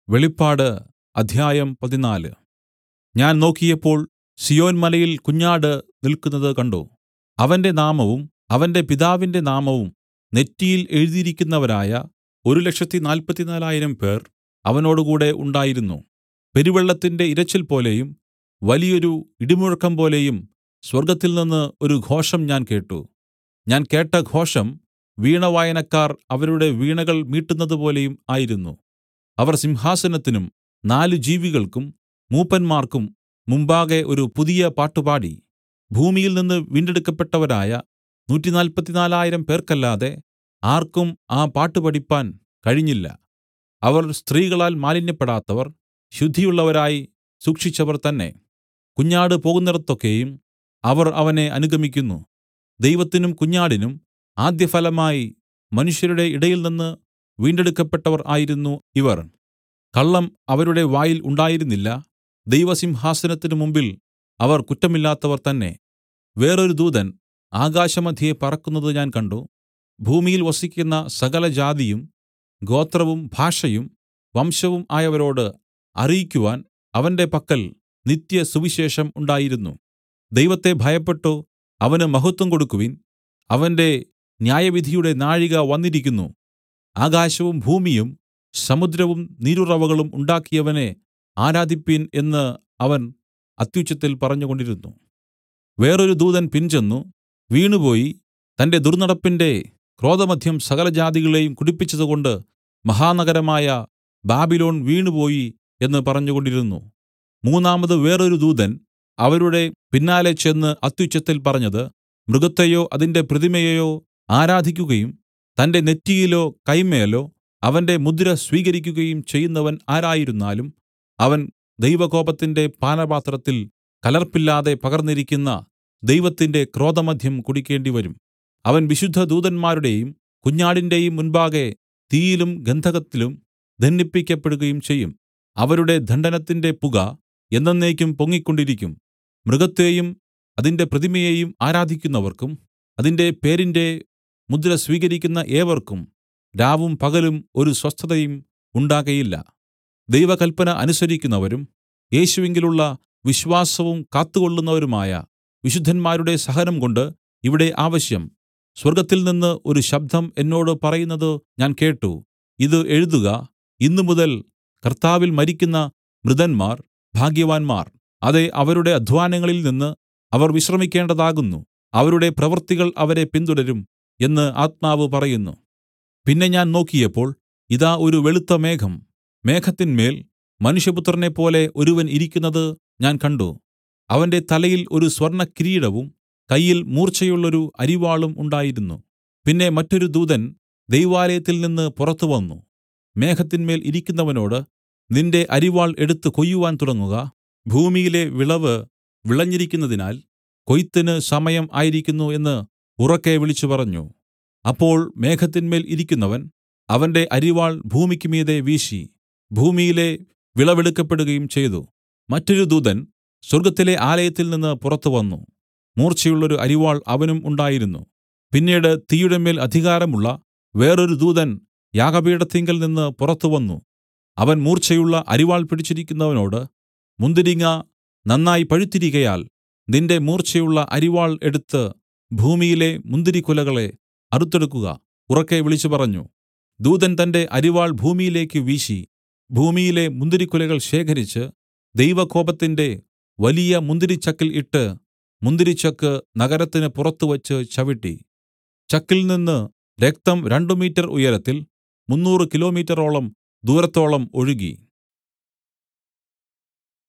വെളിപ്പാട് അധ്യായം പതിനാല് ഞാൻ നോക്കിയപ്പോൾ സീയോൻ മലയിൽ കുഞ്ഞാട് നില്ക്കുന്നത് കണ്ട് അവന്റെ നാമവും അവന്റെ പിതാവിന്റെ നാമവും നെറ്റിയിൽ എഴുതിയിരിക്കുന്നവരായ ഒരു ലക്ഷത്തി നാല്പത്തിനാലായിരം പേർ അവനോടുകൂടെ ഉണ്ടായിരുന്നു പെരുവെള്ളത്തിന്റെ ഇരച്ചിൽപോലെയും വലിയൊരു ഇടിമുഴക്കംപോലെയും സ്വർഗ്ഗത്തിൽനിന്ന് ഒരു ഘോഷം ഞാൻ കേട്ട് ഞാൻ കേട്ട ഘോഷം വീണവായനക്കാർ അവരുടെ വീണകൾ മീട്ടുന്നതുപോലെയും ആയിരുന്നു അവർ സിംഹാസനത്തിനും നാല് ജീവികൾക്കും മൂപ്പന്മാർക്കും മുമ്പാകെ ഒരു പുതിയ പാട്ടുപാടി ഭൂമിയിൽനിന്ന് വീണ്ടെടുക്കപ്പെട്ടവരായ നൂറ്റിനാല്പത്തിനാലായിരം പേർക്കല്ലാതെ ആർക്കും ആ പാട്ട് പഠിപ്പാൻ കഴിഞ്ഞില്ല അവർ സ്ത്രീകളാൽ മാലിന്യപ്പെടാത്തവർ ശുദ്ധിയുള്ളവരായി സൂക്ഷിച്ചവർ തന്നെ കുഞ്ഞാട് പോകുന്നിടത്തൊക്കെയും അവർ അവനെ അനുഗമിക്കുന്നു ദൈവത്തിനും കുഞ്ഞാടിനും ആദ്യഫലമായി മനുഷ്യരുടെ ഇടയിൽനിന്ന് വീണ്ടെടുക്കപ്പെട്ടവർ ആയിരുന്നു ഇവർ കള്ളം അവരുടെ വായിൽ ഉണ്ടായിരുന്നില്ല ദൈവസിംഹാസനത്തിന് മുമ്പിൽ അവർ കുറ്റമില്ലാത്തവർ തന്നെ വേറൊരു ദൂതൻ ആകാശമധ്യേ പറക്കുന്നത് ഞാൻ കണ്ട് ഭൂമിയിൽ വസിക്കുന്ന സകലജാതിയും ഗോത്രവും ഭാഷയും വംശവും ആയവരോട് അറിയിക്കുവാൻ അവന്റെ പക്കൽ നിത്യസുവിശേഷം ഉണ്ടായിരുന്നു ദൈവത്തെ ഭയപ്പെട്ടു അവന് മഹത്വം കൊടുക്കുവിൻ അവന്റെ ന്യായവിധിയുടെ നാഴിക വന്നിരിക്കുന്നു ആകാശവും ഭൂമിയും സമുദ്രവും നീരുറവകളും ഉണ്ടാക്കിയവനെ ആരാധിപ്പിൻ എന്ന് അവൻ അത്യുച്ചത്തിൽ പറഞ്ഞുകൊണ്ടിരുന്നു വേറൊരു ദൂതൻ പിൻചെന്നു വീണുപോയി തന്റെ ദുർന്നടപ്പിന്റെ ക്രോധമദ്യം സകലജാതികളെയും കുടിപ്പിച്ചതുകൊണ്ട് മഹാനഗരമായ ബാബിലോൺ വീണുപോയി എന്ന് പറഞ്ഞുകൊണ്ടിരുന്നു മൂന്നാമത് വേറൊരു ദൂതൻ അവരുടെ പിന്നാലെ ചെന്ന് അത്യുച്ചത്തിൽ പറഞ്ഞത് മൃഗത്തെയോ അതിന്റെ പ്രതിമയെയോ ആരാധിക്കുകയും തന്റെ നെറ്റിയിലോ കൈമേലോ അവന്റെ മുദ്ര സ്വീകരിക്കുകയും ചെയ്യുന്നവൻ ആരായിരുന്നാലും അവൻ ദൈവകോപത്തിന്റെ പാനപാത്രത്തിൽ കലർപ്പില്ലാതെ പകർന്നിരിക്കുന്ന ദൈവത്തിന്റെ ക്രോധമദ്യം കുടിക്കേണ്ടിവരും അവൻ വിശുദ്ധ ദൂതന്മാരുടെയും കുഞ്ഞാടിന്റെയും മുൻപാകെ തീയിലും ഗന്ധകത്തിലും ദണ്ഡിപ്പിക്കപ്പെടുകയും ചെയ്യും അവരുടെ ദണ്ഡനത്തിന്റെ പുക എന്നെന്നേക്കും പൊങ്ങിക്കൊണ്ടിരിക്കും മൃഗത്തെയും അതിന്റെ പ്രതിമയെയും ആരാധിക്കുന്നവർക്കും അതിന്റെ പേരിന്റെ മുദ്ര സ്വീകരിക്കുന്ന ഏവർക്കും രാവും പകലും ഒരു സ്വസ്ഥതയും ഉണ്ടാകയില്ല ദൈവകൽപ്പന അനുസരിക്കുന്നവരും യേശുവിങ്കലുള്ള വിശ്വാസവും കാത്തുകൊള്ളുന്നവരുമായ വിശുദ്ധന്മാരുടെ സഹനം കൊണ്ട് ഇവിടെ ആവശ്യം സ്വർഗ്ഗത്തിൽനിന്ന് ഒരു ശബ്ദം എന്നോട് പറയുന്നത് ഞാൻ കേട്ട് ഇത് എഴുതുക ഇന്നുമുതൽ കർത്താവിൽ മരിക്കുന്ന മൃതന്മാർ ഭാഗ്യവാന്മാർ അതെ അവരുടെ അദ്ധ്വാനങ്ങളിൽ നിന്ന് അവർ വിശ്രമിക്കേണ്ടതാകുന്നു അവരുടെ പ്രവൃത്തികൾ അവരെ പിന്തുടരും എന്ന് ആത്മാവ് പറയുന്നു പിന്നെ ഞാൻ നോക്കിയപ്പോൾ ഇതാ ഒരു വെളുത്ത മേഘം മേഘത്തിന്മേൽ മനുഷ്യപുത്രനെപ്പോലെ ഒരുവൻ ഇരിക്കുന്നത് ഞാൻ കണ്ട് അവന്റെ തലയിൽ ഒരു സ്വർണ്ണകിരീടവും കയ്യിൽ മൂർച്ചയുള്ളൊരു അരിവാളും ഉണ്ടായിരുന്നു പിന്നെ മറ്റൊരു ദൂതൻ ദൈവാലയത്തിൽ നിന്ന് പുറത്തു വന്നു മേഘത്തിന്മേൽ ഇരിക്കുന്നവനോട് നിന്റെ അരിവാൾ എടുത്തു കൊയ്യുവാൻ തുടങ്ങുക ഭൂമിയിലെ വിളവ് വിളഞ്ഞിരിക്കുന്നതിനാൽ കൊയ്ത്തിന് സമയം ആയിരിക്കുന്നു എന്ന് ഉറക്കെ വിളിച്ചു പറഞ്ഞു അപ്പോൾ മേഘത്തിന്മേൽ ഇരിക്കുന്നവൻ അവന്റെ അരിവാൾ ഭൂമിക്ക് മീതെ വീശി ഭൂമിയിലെ വിളവെടുക്കപ്പെടുകയും ചെയ്തു മറ്റൊരു ദൂതൻ സ്വർഗ്ഗത്തിലെ ആലയത്തിൽ നിന്ന് പുറത്തു വന്നു മൂർച്ചയുള്ളൊരു അരിവാൾ അവനും ഉണ്ടായിരുന്നു പിന്നീട് തീയുടെ മേൽ അധികാരമുള്ള വേറൊരു ദൂതൻ യാഗപീഠത്തിങ്കൽ നിന്ന് പുറത്തു വന്നു അവൻ മൂർച്ചയുള്ള അരിവാൾ പിടിച്ചിരിക്കുന്നവനോട് മുന്തിരിങ്ങ നന്നായി പഴുത്തിരികയാൽ നിന്റെ മൂർച്ചയുള്ള അരിവാൾ എടുത്ത് ഭൂമിയിലെ മുന്തിരിക്കുലകളെ അറുത്തെടുക്കുക ഉറക്കെ വിളിച്ചു പറഞ്ഞു ദൂതൻ തന്റെ അരിവാൾ ഭൂമിയിലേക്ക് വീശി ഭൂമിയിലെ മുന്തിരിക്കുലകൾ ശേഖരിച്ച് ദൈവകോപത്തിന്റെ വലിയ മുന്തിരിച്ചക്കിൽ ഇട്ട് മുന്തിരിച്ചക്ക് നഗരത്തിന് പുറത്തുവച്ച് ചവിട്ടി ചക്കിൽ നിന്ന് രക്തം രണ്ടു മീറ്റർ ഉയരത്തിൽ മുന്നൂറ് കിലോമീറ്ററോളം ദൂരത്തോളം ഒഴുകി